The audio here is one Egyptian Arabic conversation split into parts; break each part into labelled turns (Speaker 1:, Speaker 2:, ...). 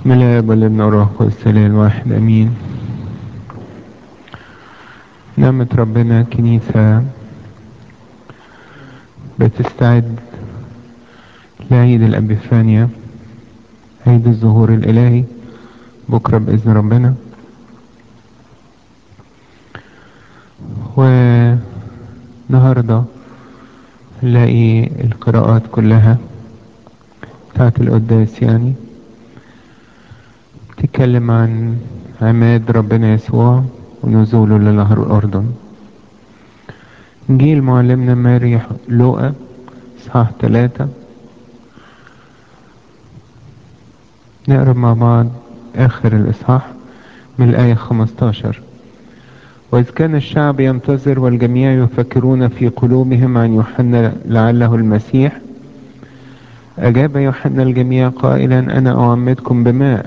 Speaker 1: بسم الله والابن والروح والسلام الواحد امين نعمة ربنا كنيسة بتستعد لعيد الأبيفانيا عيد الظهور الإلهي بكرة بإذن ربنا ونهاردة نلاقي القراءات كلها بتاعت القداس يعني تتكلم عن عماد ربنا يسوع ونزوله لنهر الأردن إنجيل معلمنا ماري لوقا إصحاح ثلاثة نقرأ مع بعض آخر الإصحاح من الآية 15 وإذ كان الشعب ينتظر والجميع يفكرون في قلوبهم عن يوحنا لعله المسيح أجاب يوحنا الجميع قائلا أنا أعمدكم بماء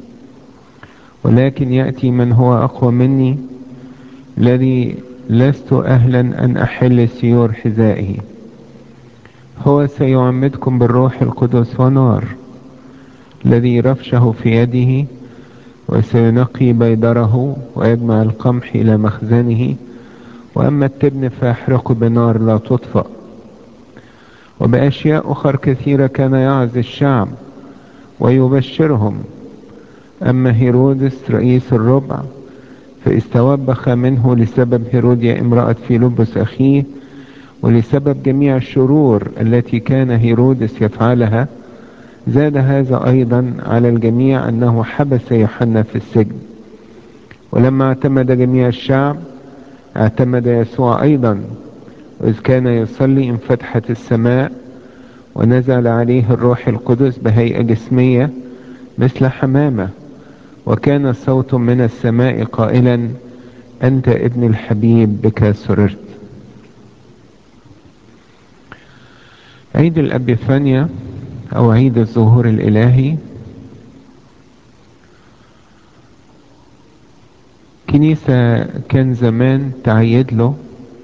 Speaker 1: ولكن يأتي من هو أقوى مني الذي لست أهلا أن أحل سيور حذائه هو سيعمدكم بالروح القدس ونار الذي رفشه في يده وسينقي بيدره ويجمع القمح إلى مخزنه وأما التبن فيحرق بنار لا تطفأ وبأشياء أخر كثيرة كان يعظ الشعب ويبشرهم أما هيرودس رئيس الربع فاستوبخ منه لسبب هيروديا امرأة فيلبس أخيه ولسبب جميع الشرور التي كان هيرودس يفعلها زاد هذا أيضا على الجميع أنه حبس يوحنا في السجن ولما اعتمد جميع الشعب اعتمد يسوع أيضا وإذ كان يصلي انفتحت السماء ونزل عليه الروح القدس بهيئة جسمية مثل حمامة وكان صوت من السماء قائلا أنت ابن الحبيب بك سررت عيد الأبيفانيا أو عيد الظهور الإلهي كنيسة كان زمان تعيد له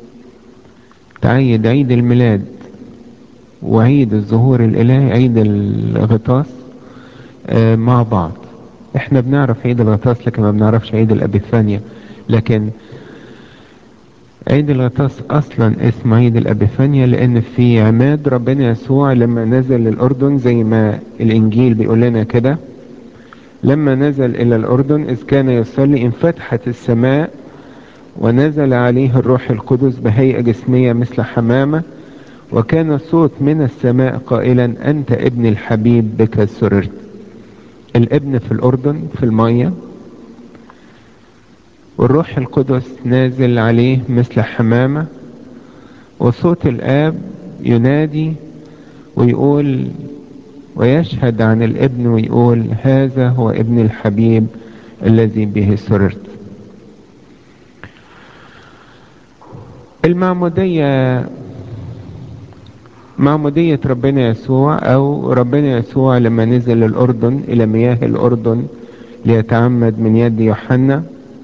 Speaker 1: تعيد عيد الميلاد وعيد الظهور الإلهي عيد الغطاس آه مع بعض احنا بنعرف عيد الغطاس لكن ما بنعرفش عيد الأبيفانيا لكن عيد الغطاس اصلا اسمه عيد الابيفانيا لان في عماد ربنا يسوع لما نزل الاردن زي ما الانجيل بيقول لنا كده لما نزل الى الاردن اذ كان يصلي انفتحت السماء ونزل عليه الروح القدس بهيئة جسمية مثل حمامة وكان صوت من السماء قائلا انت ابن الحبيب بك سررت الابن في الاردن في الميه والروح القدس نازل عليه مثل حمامة وصوت الآب ينادي ويقول ويشهد عن الابن ويقول هذا هو ابن الحبيب الذي به سررت المعمودية معمودية ربنا يسوع أو ربنا يسوع لما نزل الأردن إلى مياه الأردن ليتعمد من يد يوحنا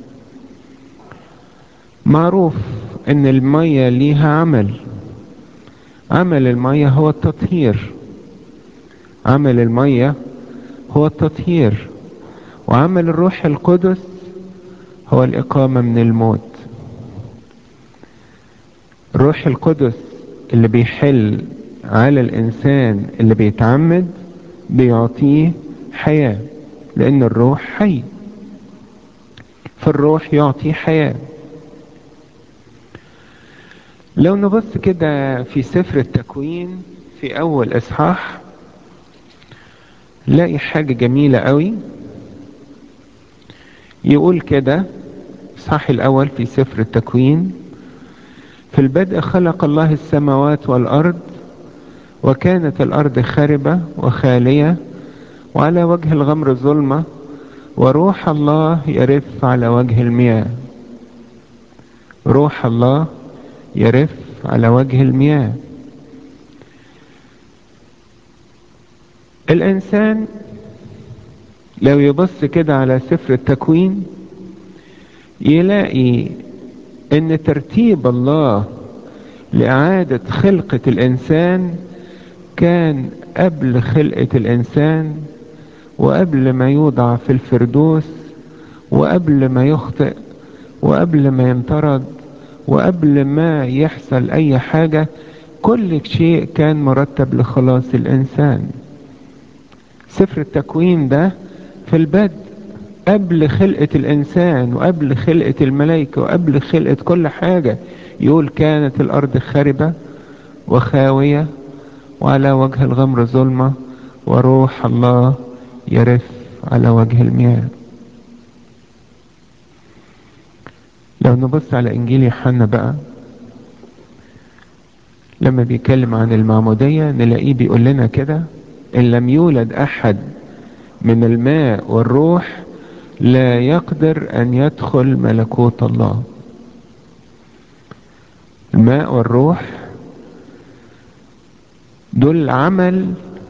Speaker 1: معروف ان المية ليها عمل عمل المية هو التطهير عمل المية هو التطهير وعمل الروح القدس هو الإقامة من الموت الروح القدس اللي بيحل على الإنسان اللي بيتعمد بيعطيه حياة لأن الروح حي فالروح يعطي حياه لو نبص كده في سفر التكوين في اول اصحاح نلاقي حاجة جميلة قوي يقول كده اصحاح الاول في سفر التكوين في البدء خلق الله السماوات والارض وكانت الارض خاربة وخالية وعلى وجه الغمر ظلمة وروح الله يرف على وجه المياه روح الله يرف على وجه المياه الانسان لو يبص كده على سفر التكوين يلاقي ان ترتيب الله لاعادة خلقة الانسان كان قبل خلقة الانسان وقبل ما يوضع في الفردوس وقبل ما يخطئ وقبل ما ينطرد وقبل ما يحصل اي حاجة كل شيء كان مرتب لخلاص الانسان سفر التكوين ده في البدء قبل خلقة الانسان وقبل خلقة الملائكة وقبل خلقة كل حاجة يقول كانت الارض خاربة وخاوية وعلى وجه الغمر ظلمة وروح الله يرف على وجه المياه لو نبص على انجيل يوحنا بقى لما بيتكلم عن المعمودية نلاقيه بيقول لنا كده ان لم يولد احد من الماء والروح لا يقدر ان يدخل ملكوت الله الماء والروح دول عمل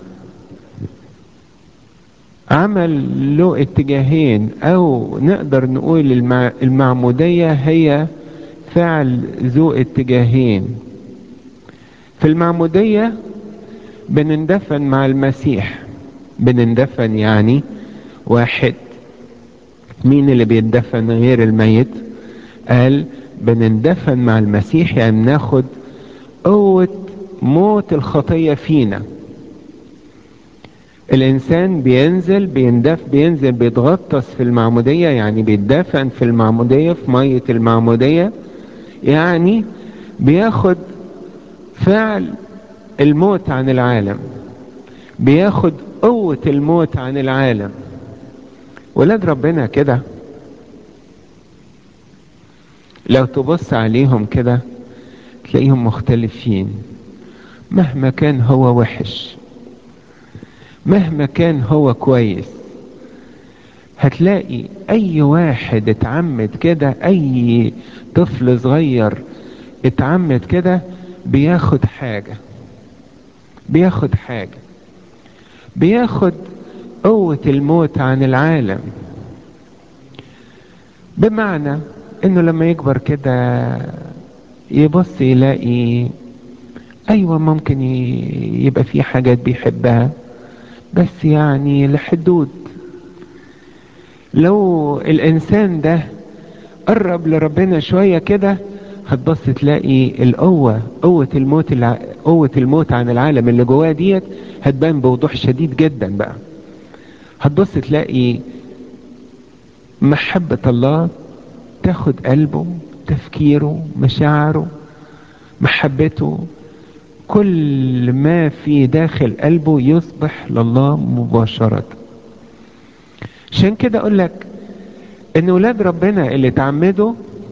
Speaker 1: عمل له اتجاهين او نقدر نقول المع... المعمودية هي فعل ذو اتجاهين في المعمودية بنندفن مع المسيح بنندفن يعني واحد مين اللي بيندفن غير الميت قال بنندفن مع المسيح يعني ناخد قوة موت الخطية فينا الانسان بينزل بيندف بينزل بيتغطس في المعمودية يعني بيتدفن في المعمودية في مية المعمودية يعني بياخد فعل الموت عن العالم بياخد قوة الموت عن العالم ولاد ربنا كده لو تبص عليهم كده تلاقيهم مختلفين مهما كان هو وحش مهما كان هو كويس هتلاقي اي واحد اتعمد كده اي طفل صغير اتعمد كده بياخد حاجة بياخد حاجة بياخد قوة الموت عن العالم بمعنى انه لما يكبر كده يبص يلاقي ايوه ممكن يبقى في حاجات بيحبها بس يعني لحدود لو الانسان ده قرب لربنا شوية كده هتبص تلاقي القوة قوة الموت الع... قوة الموت عن العالم اللي جواه ديت هتبان بوضوح شديد جدا بقى هتبص تلاقي محبة الله تاخد قلبه تفكيره مشاعره محبته كل ما في داخل قلبه يصبح لله مباشرة عشان كده اقول لك ان ولاد ربنا اللي تعمدوا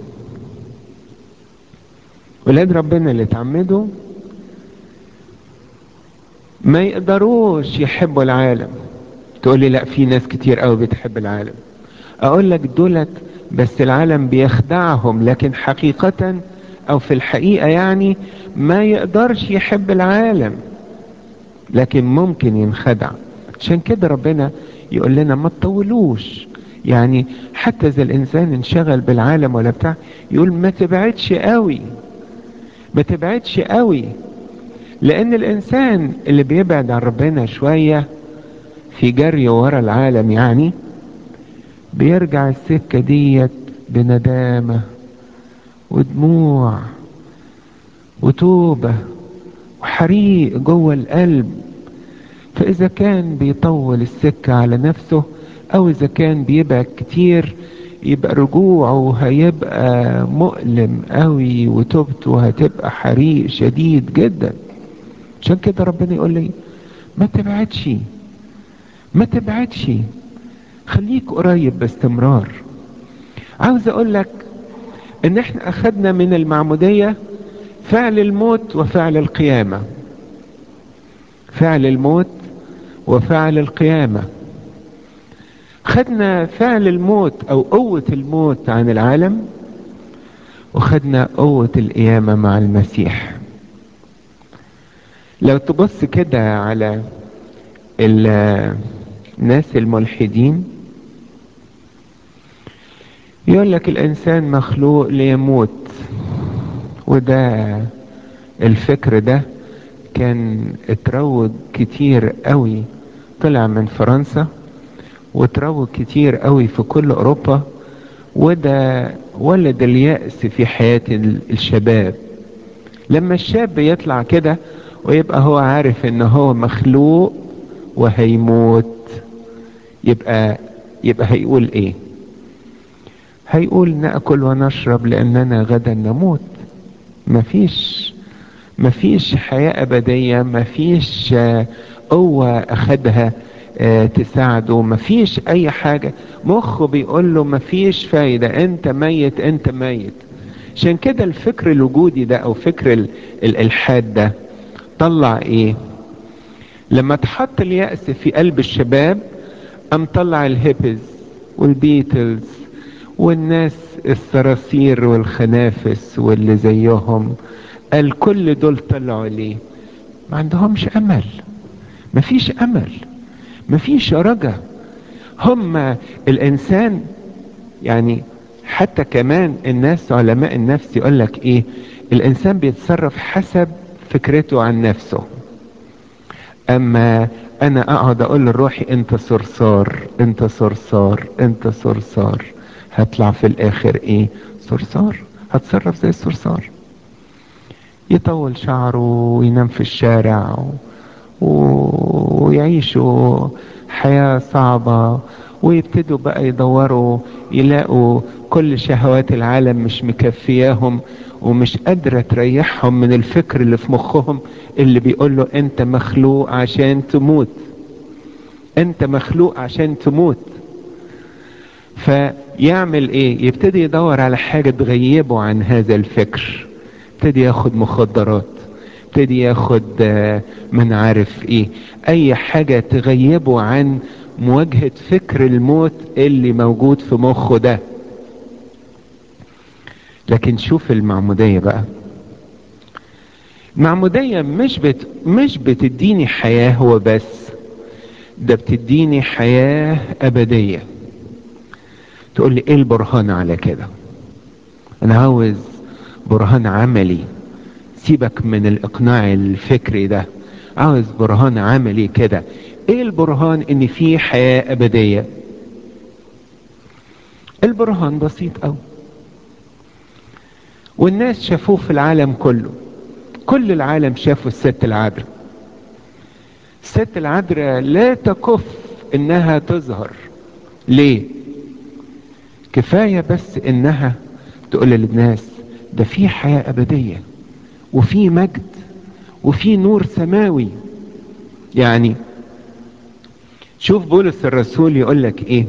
Speaker 1: ولاد ربنا اللي تعمدوا ما يقدروش يحبوا العالم تقول لي لا في ناس كتير قوي بتحب العالم اقول لك دولت بس العالم بيخدعهم لكن حقيقة او في الحقيقة يعني ما يقدرش يحب العالم لكن ممكن ينخدع عشان كده ربنا يقول لنا ما تطولوش يعني حتى اذا الانسان انشغل بالعالم ولا بتاع يقول ما تبعدش قوي ما تبعدش قوي لان الانسان اللي بيبعد عن ربنا شوية في جري ورا العالم يعني بيرجع السكة ديت بندامة ودموع وتوبة وحريق جوه القلب فإذا كان بيطول السكة على نفسه أو إذا كان بيبعد كتير يبقى رجوعه هيبقى مؤلم قوي وتوبته هتبقى حريق شديد جدا عشان كده ربنا يقول لي ما تبعدش ما تبعدش خليك قريب باستمرار عاوز اقول لك ان احنا اخدنا من المعمودية فعل الموت وفعل القيامة فعل الموت وفعل القيامة خدنا فعل الموت او قوة الموت عن العالم وخدنا قوة القيامة مع المسيح لو تبص كده على الناس الملحدين يقول لك الانسان مخلوق ليموت وده الفكر ده كان اتروج كتير قوي طلع من فرنسا وتروج كتير قوي في كل اوروبا وده ولد اليأس في حياة الشباب لما الشاب يطلع كده ويبقى هو عارف ان هو مخلوق وهيموت يبقى يبقى هيقول ايه هيقول ناكل ونشرب لاننا غدا نموت مفيش مفيش حياة ابدية مفيش قوة اخدها تساعده مفيش اي حاجة مخه بيقول له مفيش فايدة انت ميت انت ميت عشان كده الفكر الوجودي ده او فكر الالحاد ده طلع ايه لما تحط اليأس في قلب الشباب ام طلع الهيبز والبيتلز والناس الصراصير والخنافس واللي زيهم قال كل دول طلعوا ليه ما عندهمش امل مفيش امل مفيش رجا هم الانسان يعني حتى كمان الناس علماء النفس يقول لك ايه الانسان بيتصرف حسب فكرته عن نفسه اما انا اقعد اقول لروحي انت صرصار انت صرصار انت صرصار هطلع في الاخر ايه صرصار هتصرف زي الصرصار يطول شعره وينام في الشارع ويعيشوا حياة صعبة ويبتدوا بقى يدوروا يلاقوا كل شهوات العالم مش مكفياهم ومش قادرة تريحهم من الفكر اللي في مخهم اللي بيقول له انت مخلوق عشان تموت انت مخلوق عشان تموت فيعمل ايه يبتدي يدور على حاجة تغيبه عن هذا الفكر يبتدي ياخد مخدرات يبتدي ياخد من عارف ايه اي حاجة تغيبه عن مواجهة فكر الموت اللي موجود في مخه ده لكن شوف المعمودية بقى المعمودية مش بت مش بتديني حياة هو بس ده بتديني حياة أبدية تقول لي ايه البرهان على كده انا عاوز برهان عملي سيبك من الاقناع الفكري ده عاوز برهان عملي كده ايه البرهان ان في حياة ابدية البرهان بسيط قوي والناس شافوه في العالم كله كل العالم شافوا الست العذراء الست العذراء لا تكف انها تظهر ليه كفاية بس انها تقول للناس ده في حياة ابدية وفي مجد وفي نور سماوي يعني شوف بولس الرسول يقول لك ايه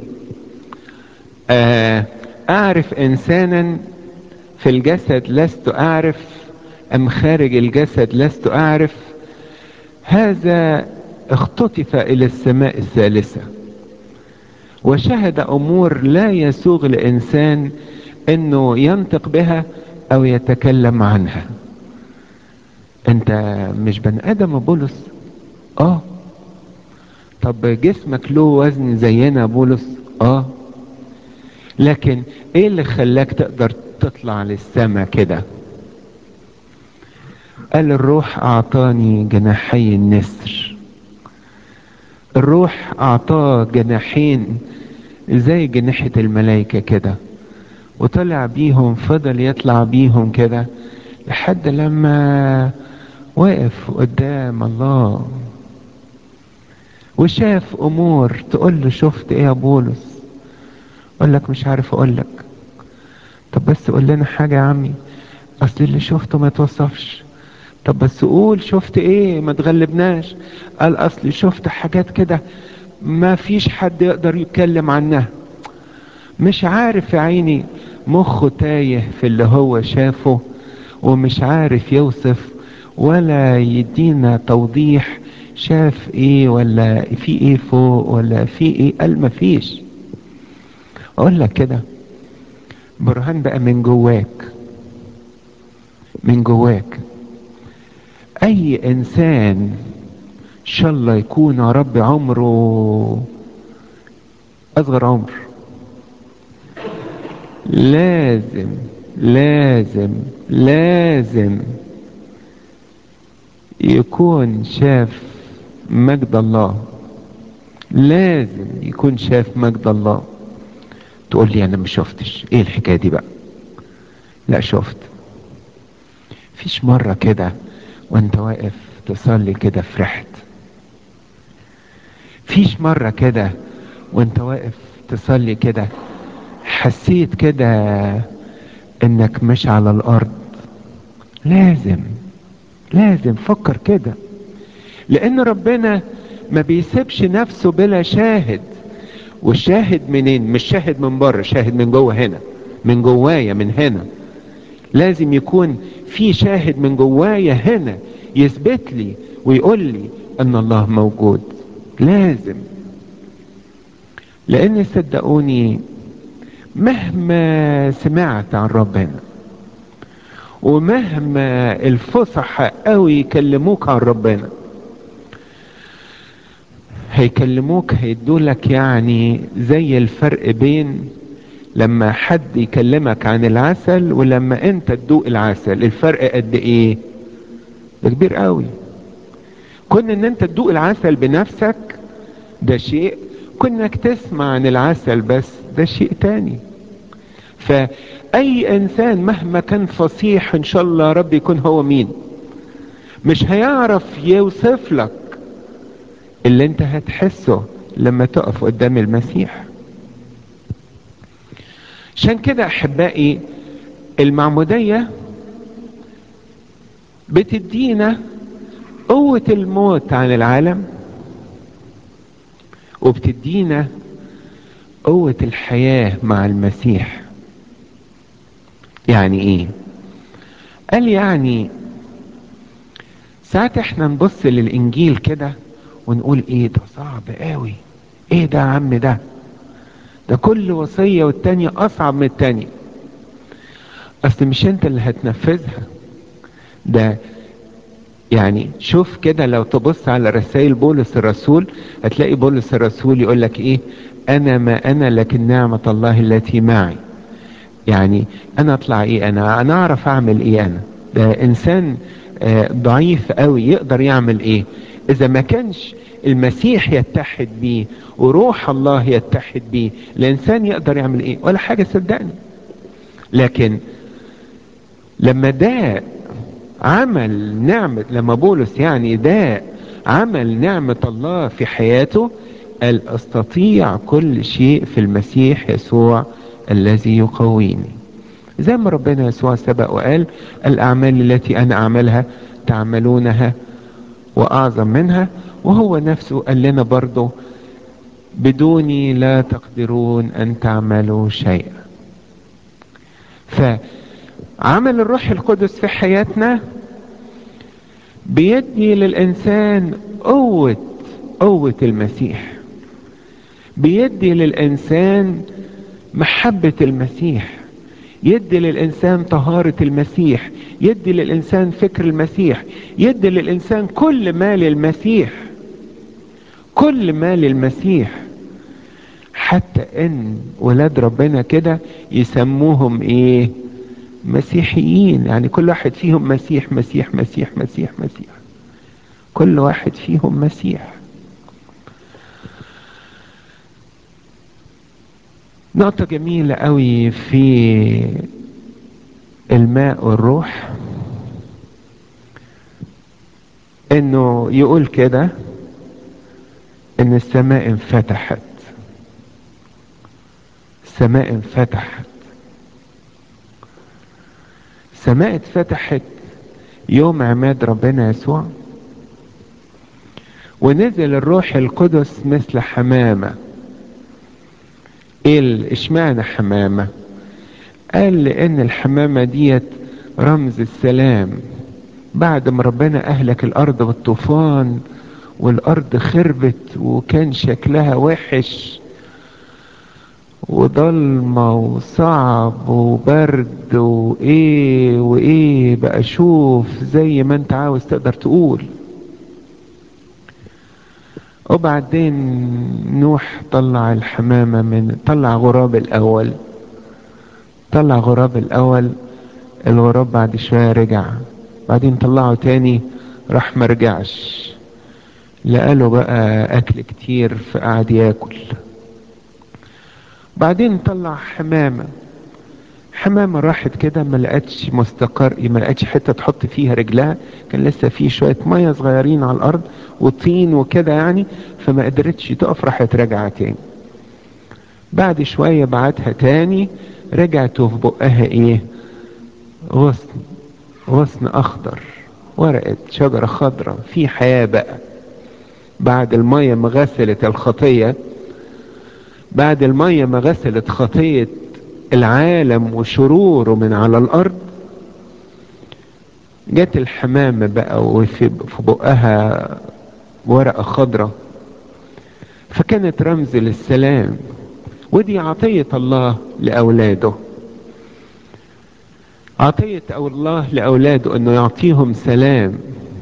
Speaker 1: آه اعرف انسانا في الجسد لست اعرف ام خارج الجسد لست اعرف هذا اختطف الى السماء الثالثة وشهد امور لا يسوغ لانسان انه ينطق بها او يتكلم عنها انت مش بني ادم بولس اه طب جسمك له وزن زينا بولس اه لكن ايه اللي خلاك تقدر تطلع للسماء كده قال الروح اعطاني جناحي النسر الروح اعطاه جناحين زي جناحة الملائكة كده وطلع بيهم فضل يطلع بيهم كده لحد لما وقف قدام الله وشاف امور تقول له شفت ايه يا بولس اقول لك مش عارف اقول لك طب بس قول لنا حاجة يا عمي اصل اللي شفته ما توصفش طب بس قول شفت ايه ما تغلبناش قال اصلي شفت حاجات كده ما فيش حد يقدر يتكلم عنها مش عارف يا عيني مخه تايه في اللي هو شافه ومش عارف يوصف ولا يدينا توضيح شاف ايه ولا في ايه فوق ولا في ايه قال ما فيش اقول لك كده برهان بقى من جواك من جواك اي انسان ان شاء الله يكون يا رب عمره اصغر عمر لازم لازم لازم يكون شاف مجد الله لازم يكون شاف مجد الله تقول لي انا ما شفتش ايه الحكايه دي بقى لا شفت فيش مره كده وانت واقف تصلي كده فرحت فيش مره كده وانت واقف تصلي كده حسيت كده انك مش على الارض لازم لازم فكر كده لان ربنا ما بيسيبش نفسه بلا شاهد والشاهد منين مش شاهد من بره شاهد من جوه هنا من جوايا من هنا لازم يكون في شاهد من جوايا هنا يثبت لي ويقول لي ان الله موجود لازم لان صدقوني مهما سمعت عن ربنا ومهما الفصح قوي يكلموك عن ربنا هيكلموك هيدولك يعني زي الفرق بين لما حد يكلمك عن العسل ولما انت تدوق العسل الفرق قد ايه ده كبير قوي كون ان انت تدوق العسل بنفسك ده شيء كونك تسمع عن العسل بس ده شيء تاني فاي انسان مهما كان فصيح ان شاء الله رب يكون هو مين مش هيعرف يوصف لك اللي انت هتحسه لما تقف قدام المسيح عشان كده احبائي المعمودية بتدينا قوة الموت عن العالم وبتدينا قوة الحياة مع المسيح يعني ايه قال يعني ساعات احنا نبص للانجيل كده ونقول ايه ده صعب قوي ايه ده يا عم ده ده كل وصية والتانية اصعب من التانية اصل مش انت اللي هتنفذها ده يعني شوف كده لو تبص على رسائل بولس الرسول هتلاقي بولس الرسول يقول لك ايه انا ما انا لكن نعمة الله التي معي يعني انا اطلع ايه انا انا اعرف اعمل ايه انا ده انسان آه ضعيف قوي يقدر يعمل ايه اذا ما كانش المسيح يتحد بيه وروح الله يتحد بيه الانسان يقدر يعمل ايه ولا حاجة صدقني لكن لما ده عمل نعمة لما بولس يعني ده عمل نعمة الله في حياته قال استطيع كل شيء في المسيح يسوع الذي يقويني زي ما ربنا يسوع سبق وقال الاعمال التي انا اعملها تعملونها واعظم منها وهو نفسه قال لنا برضه بدوني لا تقدرون ان تعملوا شيئا فعمل الروح القدس في حياتنا بيدي للانسان قوة قوة المسيح بيدي للانسان محبة المسيح يدي للإنسان طهارة المسيح يدي للإنسان فكر المسيح يدي للإنسان كل ما للمسيح كل ما للمسيح حتى ان ولاد ربنا كده يسموهم ايه مسيحيين يعني كل واحد فيهم مسيح مسيح مسيح مسيح مسيح كل واحد فيهم مسيح نقطة جميلة قوي في الماء والروح انه يقول كده ان السماء انفتحت السماء انفتحت السماء اتفتحت يوم عماد ربنا يسوع ونزل الروح القدس مثل حمامه ايه اشمعنى حمامة قال لان الحمامة ديت رمز السلام بعد ما ربنا اهلك الارض بالطوفان والارض خربت وكان شكلها وحش وضلمة وصعب وبرد وايه وايه بقى شوف زي ما انت عاوز تقدر تقول وبعدين نوح طلع الحمامة من طلع غراب الأول طلع غراب الأول الغراب بعد شوية رجع بعدين طلعه تاني راح مرجعش لقاله بقى اكل كتير فقعد ياكل بعدين طلع حمامة حمامة راحت كده ما لقتش مستقر ما لقتش حتة تحط فيها رجلها كان لسه في شوية مية صغيرين على الارض وطين وكده يعني فما قدرتش تقف راحت راجعة تاني بعد شوية بعتها تاني رجعت وفي بقها ايه غصن غصن اخضر ورقة شجرة خضراء في حياة بقى بعد المية ما غسلت الخطية بعد المية ما غسلت خطية العالم وشروره من على الارض جت الحمامة بقى وفي بقها ورقة خضراء فكانت رمز للسلام ودي عطية الله لأولاده عطية الله لأولاده أنه يعطيهم سلام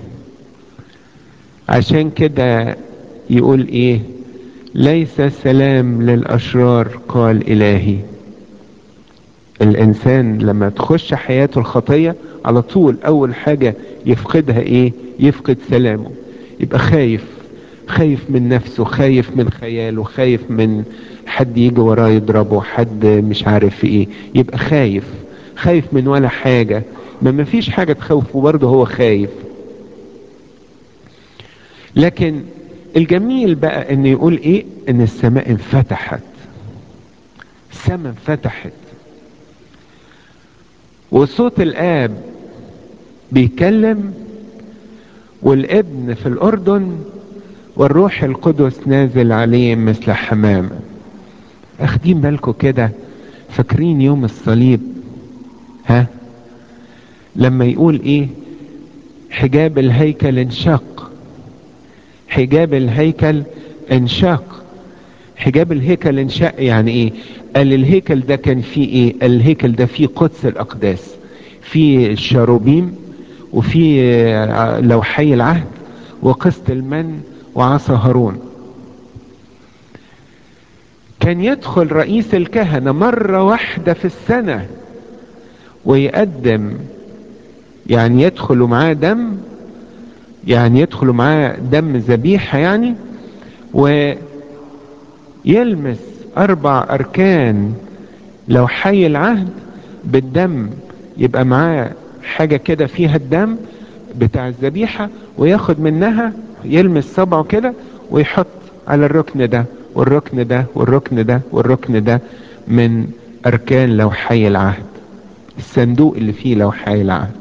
Speaker 1: عشان كده يقول إيه ليس سلام للأشرار قال إلهي الإنسان لما تخش حياته الخطية على طول أول حاجة يفقدها إيه يفقد سلامه يبقى خايف خايف من نفسه خايف من خياله خايف من حد يجي وراه يضربه حد مش عارف ايه يبقى خايف خايف من ولا حاجة ما مفيش حاجة تخوفه برضه هو خايف لكن الجميل بقى ان يقول ايه ان السماء انفتحت السماء انفتحت وصوت الاب بيكلم والابن في الاردن والروح القدس نازل عليه مثل حمامة اخدين بالكم كده فاكرين يوم الصليب ها لما يقول ايه حجاب الهيكل انشق حجاب الهيكل انشق حجاب الهيكل انشق يعني ايه قال الهيكل ده كان فيه ايه الهيكل ده فيه قدس الاقداس فيه الشاروبيم وفيه لوحي العهد وقسط المن وعصا هارون كان يدخل رئيس الكهنة مرة واحدة في السنة ويقدم يعني يدخل معاه دم يعني يدخل معاه دم ذبيحة يعني ويلمس أربع أركان لو حي العهد بالدم يبقى معاه حاجة كده فيها الدم بتاع الذبيحة وياخد منها يلمس صبعه كده ويحط على الركن ده والركن ده والركن ده والركن ده من أركان لوحي العهد الصندوق اللي فيه لوحي العهد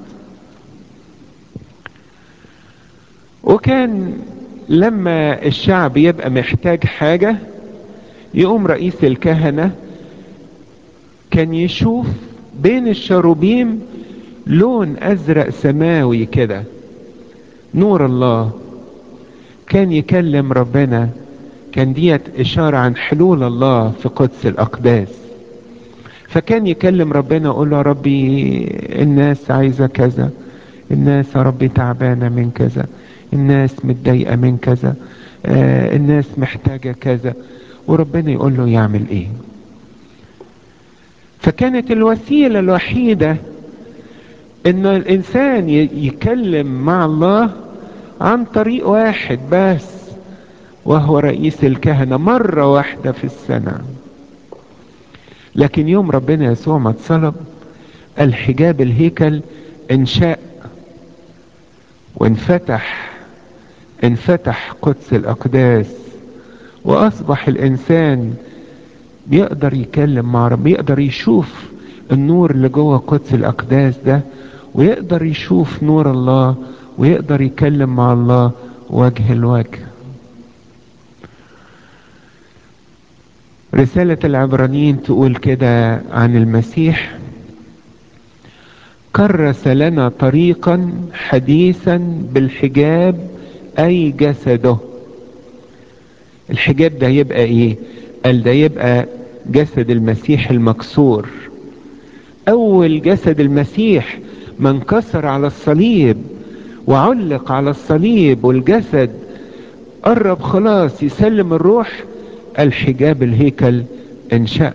Speaker 1: وكان لما الشعب يبقى محتاج حاجة يقوم رئيس الكهنة كان يشوف بين الشروبيم لون ازرق سماوي كده نور الله كان يكلم ربنا كان ديت اشارة عن حلول الله في قدس الاقداس فكان يكلم ربنا يقول له يا ربي الناس عايزة كذا الناس يا ربي تعبانة من كذا الناس متضايقة من كذا آه الناس محتاجة كذا وربنا يقول له يعمل ايه فكانت الوسيلة الوحيدة ان الانسان يكلم مع الله عن طريق واحد بس وهو رئيس الكهنة مرة واحدة في السنة لكن يوم ربنا يسوع ما اتصلب الحجاب الهيكل انشاء وانفتح انفتح قدس الاقداس واصبح الانسان بيقدر يكلم مع رب يقدر يشوف النور اللي جوه قدس الاقداس ده ويقدر يشوف نور الله ويقدر يكلم مع الله وجه الوجه رسالة العبرانيين تقول كده عن المسيح كرس لنا طريقا حديثا بالحجاب اي جسده الحجاب ده يبقى ايه قال ده يبقى جسد المسيح المكسور اول جسد المسيح ما انكسر على الصليب وعلق على الصليب والجسد قرب خلاص يسلم الروح الحجاب الهيكل انشأ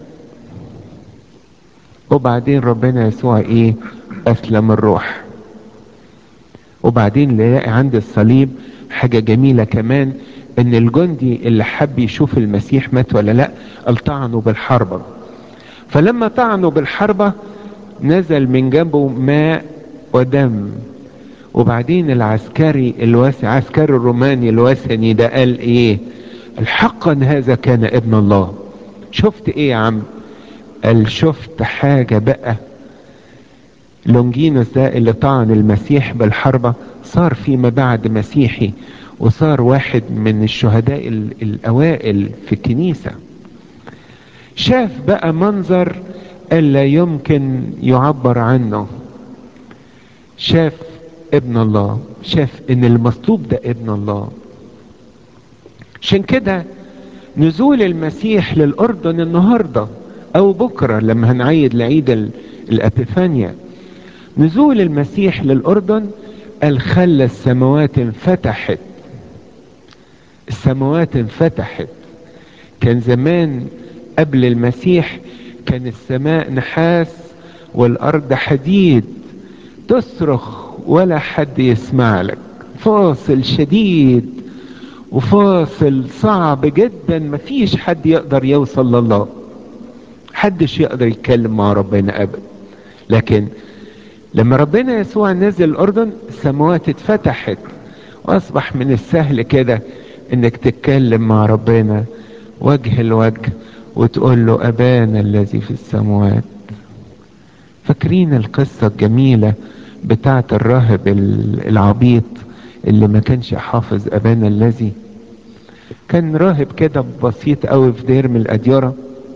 Speaker 1: وبعدين ربنا يسوع ايه اسلم الروح وبعدين نلاقي عند الصليب حاجة جميلة كمان ان الجندي اللي حب يشوف المسيح مات ولا لا قال طعنوا بالحربة فلما طعنوا بالحربة نزل من جنبه ماء ودم وبعدين العسكري الواسع عسكري الروماني الوثني ده قال ايه حقا هذا كان ابن الله شفت ايه يا عم قال شفت حاجة بقى لونجينوس ده اللي طعن المسيح بالحربة صار فيما بعد مسيحي وصار واحد من الشهداء الاوائل في الكنيسة شاف بقى منظر الا يمكن يعبر عنه شاف ابن الله شاف ان المطلوب ده ابن الله عشان كده نزول المسيح للاردن النهارده او بكره لما هنعيد لعيد الابيفانيا نزول المسيح للاردن قال خلى السماوات انفتحت السماوات انفتحت كان زمان قبل المسيح كان السماء نحاس والارض حديد تصرخ ولا حد يسمع لك فاصل شديد وفاصل صعب جدا مفيش حد يقدر يوصل لله حدش يقدر يتكلم مع ربنا ابدا لكن لما ربنا يسوع نزل الاردن السماوات اتفتحت واصبح من السهل كده انك تتكلم مع ربنا وجه الوجه وتقول له ابانا الذي في السماوات فاكرين القصة الجميلة بتاعت الراهب العبيط اللي ما كانش حافظ ابانا الذي كان راهب كده بسيط قوي في دير من الاديرة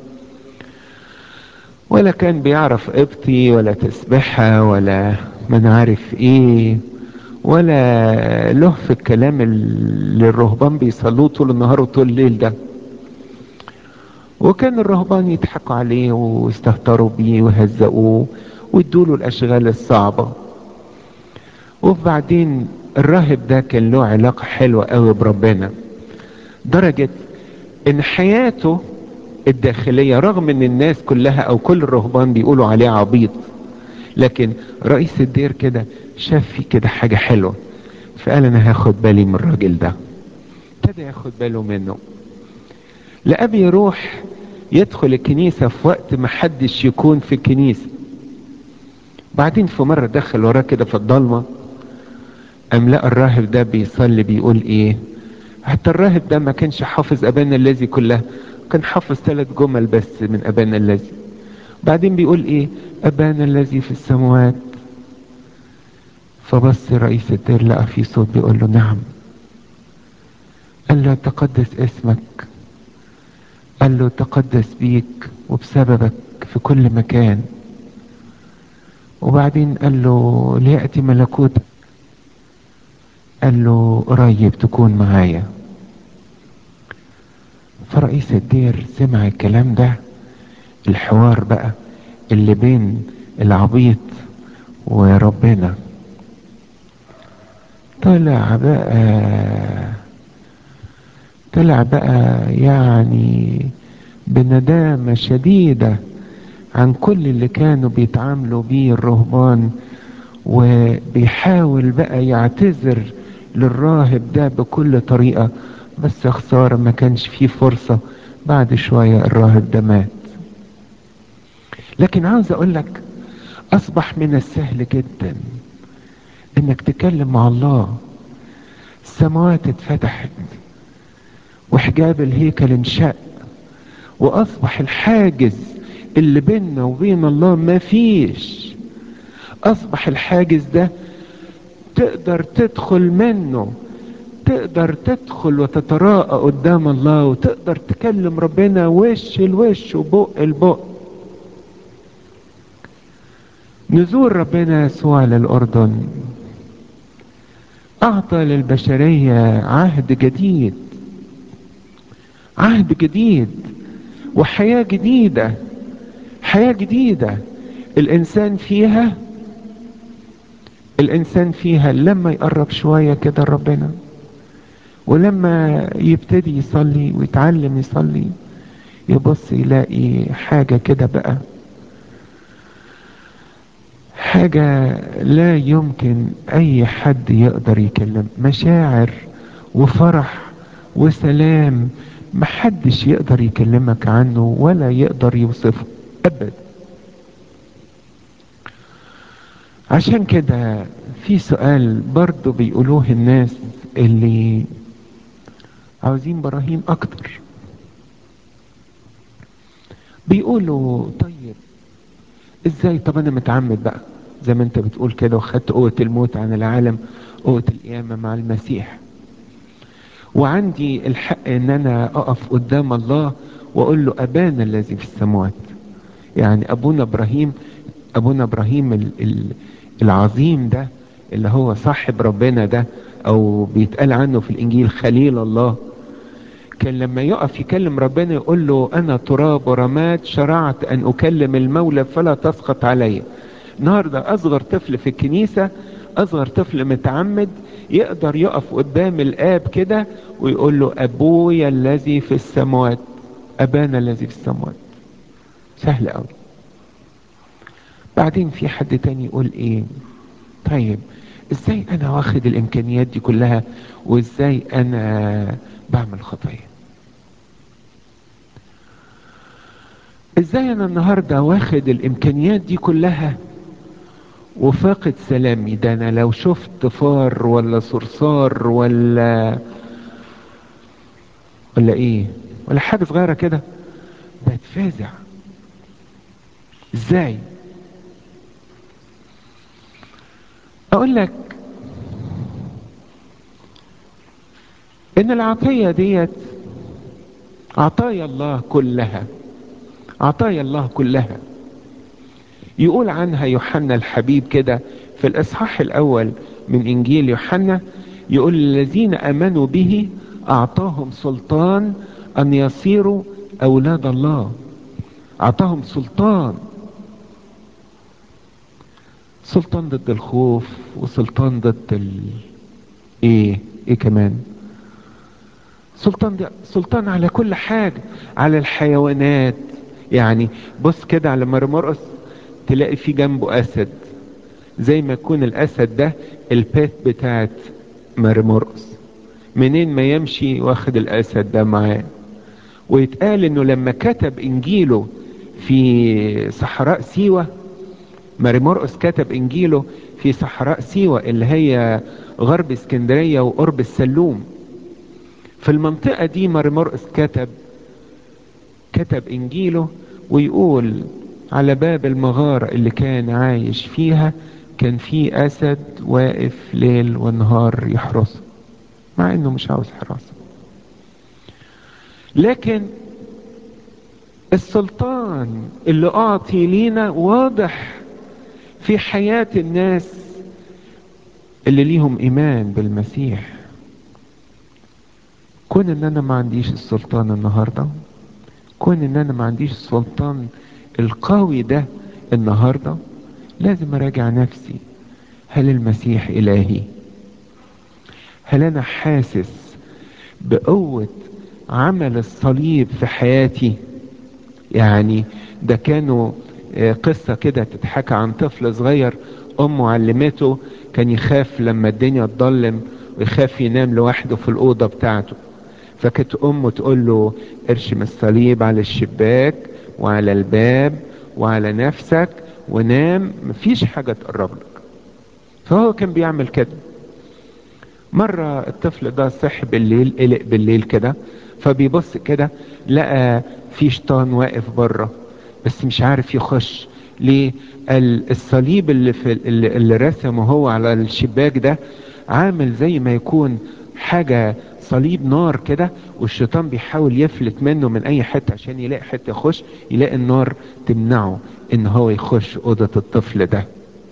Speaker 1: ولا كان بيعرف قبطي ولا تسبحة ولا من عارف ايه ولا له في الكلام اللي الرهبان بيصلوه طول النهار وطول الليل ده وكان الرهبان يضحكوا عليه ويستهتروا بيه ويهزقوه ويدوله الاشغال الصعبة وبعدين الراهب ده كان له علاقة حلوة قوي بربنا درجة ان حياته الداخلية رغم ان الناس كلها او كل الرهبان بيقولوا عليه عبيط لكن رئيس الدير كده شاف فيه كده حاجة حلوة فقال انا هاخد بالي من الراجل ده ابتدى ياخد باله منه لقى بيروح يدخل الكنيسة في وقت ما حدش يكون في الكنيسة بعدين في مرة دخل وراه كده في الضلمة قام لقى الراهب ده بيصلي بيقول ايه حتى الراهب ده ما كانش حافظ ابانا الذي كلها كان حافظ ثلاث جمل بس من ابانا الذي بعدين بيقول ايه ابانا الذي في السماوات فبص رئيس الدير لقى في صوت بيقول له نعم قال له تقدس اسمك قال له تقدس بيك وبسببك في كل مكان وبعدين قال له ليأتي ملكوتك قال له قريب تكون معايا فرئيس الدير سمع الكلام ده الحوار بقى اللي بين العبيط وربنا طلع بقى طلع بقى يعني بندامة شديدة عن كل اللي كانوا بيتعاملوا بيه الرهبان وبيحاول بقى يعتذر للراهب ده بكل طريقة بس خسارة ما كانش فيه فرصة بعد شوية الراهب ده مات لكن عاوز اقول لك اصبح من السهل جدا انك تكلم مع الله السماوات اتفتحت وحجاب الهيكل انشق واصبح الحاجز اللي بيننا وبين الله ما فيش اصبح الحاجز ده تقدر تدخل منه تقدر تدخل وتتراءى قدام الله وتقدر تكلم ربنا وش الوش وبق البق نزول ربنا يسوع للأردن أعطى للبشرية عهد جديد عهد جديد وحياة جديدة حياة جديدة الإنسان فيها الإنسان فيها لما يقرب شوية كده ربنا ولما يبتدي يصلي ويتعلم يصلي يبص يلاقي حاجة كده بقى حاجة لا يمكن أي حد يقدر يكلم مشاعر وفرح وسلام محدش يقدر يكلمك عنه ولا يقدر يوصفه ابدا عشان كده في سؤال برضو بيقولوه الناس اللي عاوزين براهين اكتر بيقولوا طيب ازاي طب انا متعمد بقى زي ما انت بتقول كده وخدت قوة الموت عن العالم قوة القيامة مع المسيح وعندي الحق ان انا اقف قدام الله واقول له ابانا الذي في السماوات يعني ابونا ابراهيم ابونا ابراهيم ال ال العظيم ده اللي هو صاحب ربنا ده او بيتقال عنه في الانجيل خليل الله كان لما يقف يكلم ربنا يقول له انا تراب ورماد شرعت ان اكلم المولى فلا تسقط علي النهارده اصغر طفل في الكنيسه اصغر طفل متعمد يقدر يقف قدام الاب كده ويقول له ابويا الذي في السماوات ابانا الذي في السماوات سهل قوي بعدين في حد تاني يقول ايه طيب ازاي انا واخد الامكانيات دي كلها وازاي انا بعمل خطايا ازاي انا النهارده واخد الامكانيات دي كلها وفاقد سلامي ده انا لو شفت فار ولا صرصار ولا ولا ايه ولا حاجه صغيره كده بتفازع ازاي اقول لك ان العطيه ديت عطايا الله كلها عطايا الله كلها يقول عنها يوحنا الحبيب كده في الاصحاح الاول من انجيل يوحنا يقول الذين امنوا به اعطاهم سلطان ان يصيروا اولاد الله اعطاهم سلطان سلطان ضد الخوف وسلطان ضد ال... ايه ايه كمان سلطان ده سلطان على كل حاجة على الحيوانات يعني بص كده على مرمرقص تلاقي في جنبه اسد زي ما يكون الاسد ده البيت بتاعت مرمرقص منين ما يمشي واخد الاسد ده معاه ويتقال انه لما كتب انجيله في صحراء سيوة ماري مرقس كتب انجيله في صحراء سيوة اللي هي غرب اسكندرية وقرب السلوم في المنطقة دي ماري مرقس كتب كتب انجيله ويقول على باب المغارة اللي كان عايش فيها كان في اسد واقف ليل ونهار يحرسه مع انه مش عاوز حراسة لكن السلطان اللي اعطي لينا واضح في حياة الناس اللي ليهم ايمان بالمسيح كون ان انا ما عنديش السلطان النهاردة كون ان انا ما عنديش السلطان القوي ده النهاردة لازم اراجع نفسي هل المسيح الهي هل انا حاسس بقوة عمل الصليب في حياتي يعني ده كانوا قصة كده تتحكى عن طفل صغير امه علمته كان يخاف لما الدنيا تضلم ويخاف ينام لوحده في الأوضة بتاعته فكانت امه تقول له ارشم الصليب على الشباك وعلى الباب وعلى نفسك ونام مفيش حاجة تقرب لك فهو كان بيعمل كده مرة الطفل ده صح بالليل قلق بالليل كده فبيبص كده لقى في شيطان واقف بره بس مش عارف يخش ليه قال الصليب اللي في اللي, اللي رسمه هو على الشباك ده عامل زي ما يكون حاجة صليب نار كده والشيطان بيحاول يفلت منه من اي حتة عشان يلاقي حتة يخش يلاقي النار تمنعه ان هو يخش اوضة الطفل ده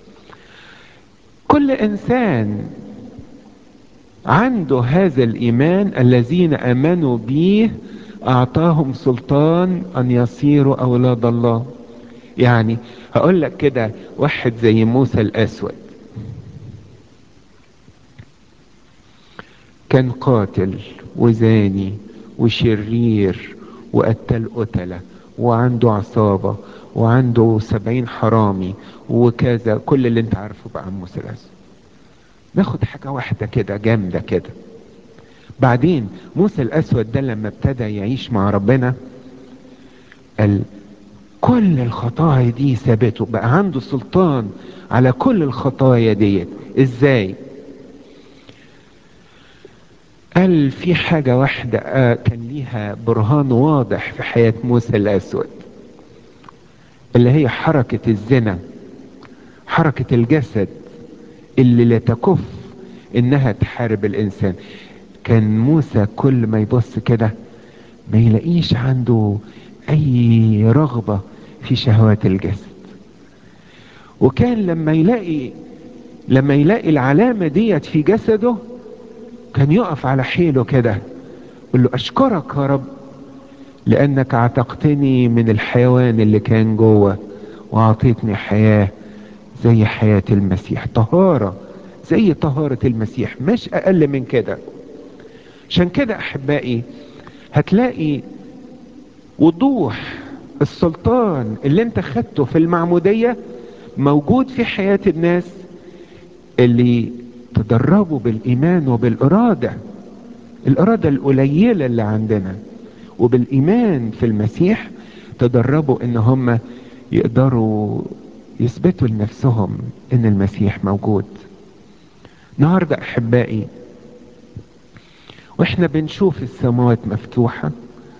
Speaker 1: كل انسان عنده هذا الايمان الذين امنوا به اعطاهم سلطان ان يصيروا اولاد الله يعني هقول لك كده واحد زي موسى الاسود كان قاتل وزاني وشرير وقتل قتلة وعنده عصابة وعنده سبعين حرامي وكذا كل اللي انت عارفه بقى عن موسى الاسود ناخد حاجة واحدة كده جامدة كده بعدين موسى الاسود ده لما ابتدى يعيش مع ربنا قال كل الخطايا دي سابته بقى عنده سلطان على كل الخطايا ديت ازاي قال في حاجة واحدة آه كان ليها برهان واضح في حياة موسى الأسود اللي هي حركة الزنا حركة الجسد اللي لا تكف انها تحارب الانسان كان موسى كل ما يبص كده ما يلاقيش عنده اي رغبة في شهوات الجسد وكان لما يلاقي لما يلاقي العلامة ديت في جسده كان يقف على حيله كده يقول له اشكرك يا رب لانك عتقتني من الحيوان اللي كان جوه واعطيتني حياة زي حياة المسيح طهارة زي طهارة المسيح مش اقل من كده عشان كده احبائي هتلاقي وضوح السلطان اللي انت خدته في المعمودية موجود في حياة الناس اللي تدربوا بالايمان وبالارادة الارادة القليلة اللي عندنا وبالايمان في المسيح تدربوا ان هم يقدروا يثبتوا لنفسهم ان المسيح موجود النهارده احبائي واحنا بنشوف السماوات مفتوحة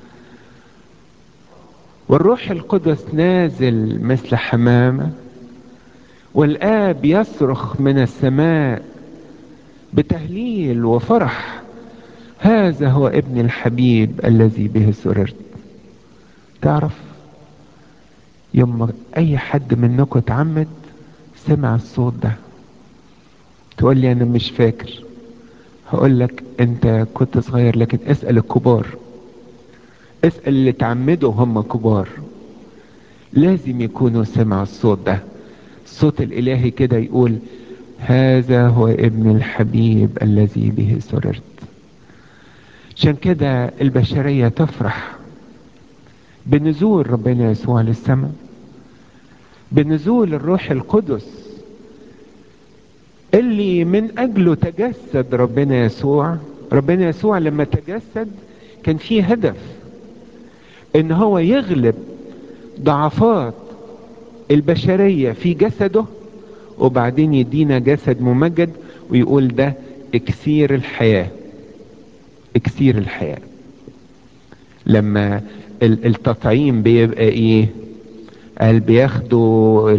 Speaker 1: والروح القدس نازل مثل حمامة والآب يصرخ من السماء بتهليل وفرح هذا هو ابن الحبيب الذي به سررت تعرف يوم ما اي حد منكم اتعمد سمع الصوت ده تقول لي انا مش فاكر هقول لك انت كنت صغير لكن اسأل الكبار اسأل اللي اتعمدوا هم كبار لازم يكونوا سمعوا الصوت ده الصوت الالهي كده يقول هذا هو ابن الحبيب الذي به سررت عشان كده البشرية تفرح بنزول ربنا يسوع للسماء بنزول الروح القدس اللي من اجله تجسد ربنا يسوع ربنا يسوع لما تجسد كان فيه هدف ان هو يغلب ضعفات البشرية في جسده وبعدين يدينا جسد ممجد ويقول ده اكسير الحياة اكسير الحياة لما التطعيم بيبقى ايه قال بياخدوا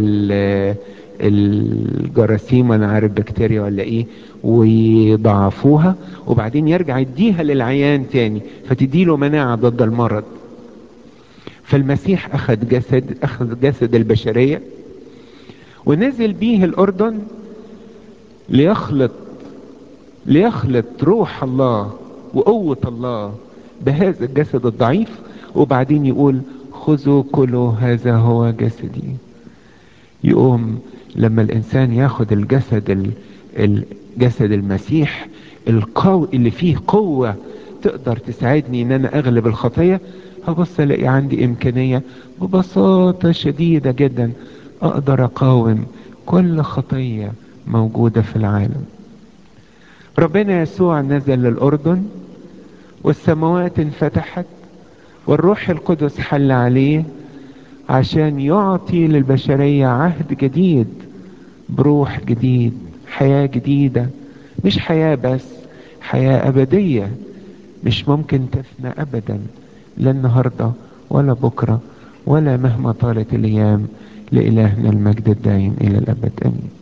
Speaker 1: الجراثيم انا عارف بكتيريا ولا ايه ويضعفوها وبعدين يرجع يديها للعيان تاني فتديله مناعة ضد المرض فالمسيح اخذ جسد اخذ جسد البشرية ونزل بيه الاردن ليخلط ليخلط روح الله وقوة الله بهذا الجسد الضعيف وبعدين يقول خذوا كلوا هذا هو جسدي يقوم لما الانسان ياخد الجسد الجسد المسيح القوي اللي فيه قوة تقدر تساعدني ان انا اغلب الخطية هبص الاقي عندي امكانية ببساطة شديدة جدا اقدر اقاوم كل خطية موجودة في العالم ربنا يسوع نزل للاردن والسماوات انفتحت والروح القدس حل عليه عشان يعطي للبشرية عهد جديد بروح جديد حياة جديدة مش حياة بس حياة أبدية مش ممكن تفنى أبدا لا النهاردة ولا بكرة ولا مهما طالت الأيام لإلهنا المجد الدائم إلى الأبد آمين